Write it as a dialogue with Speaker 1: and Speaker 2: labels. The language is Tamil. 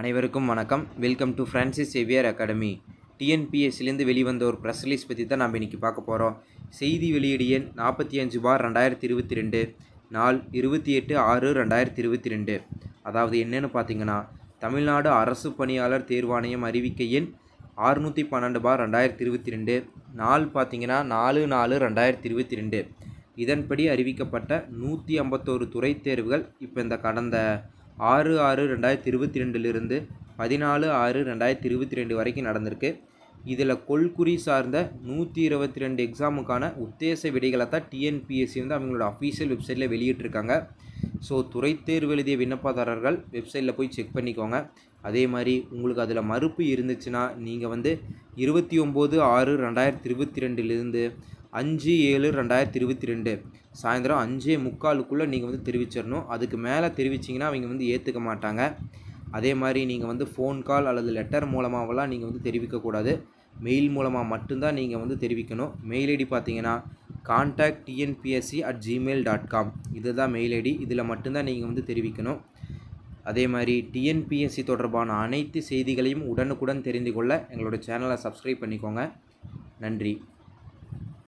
Speaker 1: அனைவருக்கும் வணக்கம் welcome to Francis Xavier academy டிஎன்பிஎஸ்சிலேருந்து வெளிவந்த ஒரு ப்ரெஸ் ரிலீஸ் பற்றி தான் நம்ம இன்றைக்கி பார்க்க போகிறோம் செய்தி வெளியீடு எண் நாற்பத்தி அஞ்சு பார் ரெண்டாயிரத்தி இருபத்தி ரெண்டு நாள் இருபத்தி எட்டு ஆறு ரெண்டாயிரத்தி இருபத்தி ரெண்டு அதாவது என்னென்னு பார்த்தீங்கன்னா தமிழ்நாடு அரசு பணியாளர் தேர்வாணையம் அறிவிக்கை எண் ஆறுநூற்றி பன்னெண்டு பார் ரெண்டாயிரத்தி இருபத்தி ரெண்டு நாள் பார்த்தீங்கன்னா நாலு நாலு ரெண்டாயிரத்தி இருபத்தி ரெண்டு இதன்படி அறிவிக்கப்பட்ட நூற்றி ஐம்பத்தோரு துறை தேர்வுகள் இப்போ இந்த கடந்த ஆறு ஆறு ரெண்டாயிரத்தி இருபத்தி ரெண்டுலேருந்து பதினாலு ஆறு ரெண்டாயிரத்தி இருபத்தி ரெண்டு வரைக்கும் நடந்திருக்கு இதில் கொள்குறி சார்ந்த நூற்றி இருபத்தி ரெண்டு எக்ஸாமுக்கான உத்தேச விடைகளை தான் டிஎன்பிஎஸ்சி வந்து அவங்களோட அஃபீஷியல் வெப்சைட்டில் வெளியிட்டிருக்காங்க ஸோ துறை தேர்வு எழுதிய விண்ணப்பதாரர்கள் வெப்சைட்டில் போய் செக் பண்ணிக்கோங்க அதே மாதிரி உங்களுக்கு அதில் மறுப்பு இருந்துச்சுன்னா நீங்கள் வந்து இருபத்தி ஒம்பது ஆறு ரெண்டாயிரத்தி இருபத்தி ரெண்டுலேருந்து அஞ்சு ஏழு ரெண்டாயிரத்தி இருபத்தி ரெண்டு சாயந்தரம் அஞ்சே முக்காலுக்குள்ளே நீங்கள் வந்து தெரிவிச்சிடணும் அதுக்கு மேலே தெரிவிச்சிங்கன்னா அவங்க வந்து ஏற்றுக்க மாட்டாங்க அதே மாதிரி நீங்கள் வந்து ஃபோன் கால் அல்லது லெட்டர் மூலமாகலாம் நீங்கள் வந்து தெரிவிக்கக்கூடாது மெயில் மூலமாக மட்டும்தான் நீங்கள் வந்து தெரிவிக்கணும் மெயில் ஐடி பார்த்தீங்கன்னா contact TNPSC at Gmail dot com இதுதான் மெயில் ஐடி இதில் மட்டும்தான் நீங்கள் வந்து தெரிவிக்கணும் அதே மாதிரி டிஎன்பிஎஸ்சி தொடர்பான அனைத்து செய்திகளையும் உடனுக்குடன் தெரிந்து கொள்ள எங்களோட சேனலை சப்ஸ்கிரைப் பண்ணிக்கோங்க நன்றி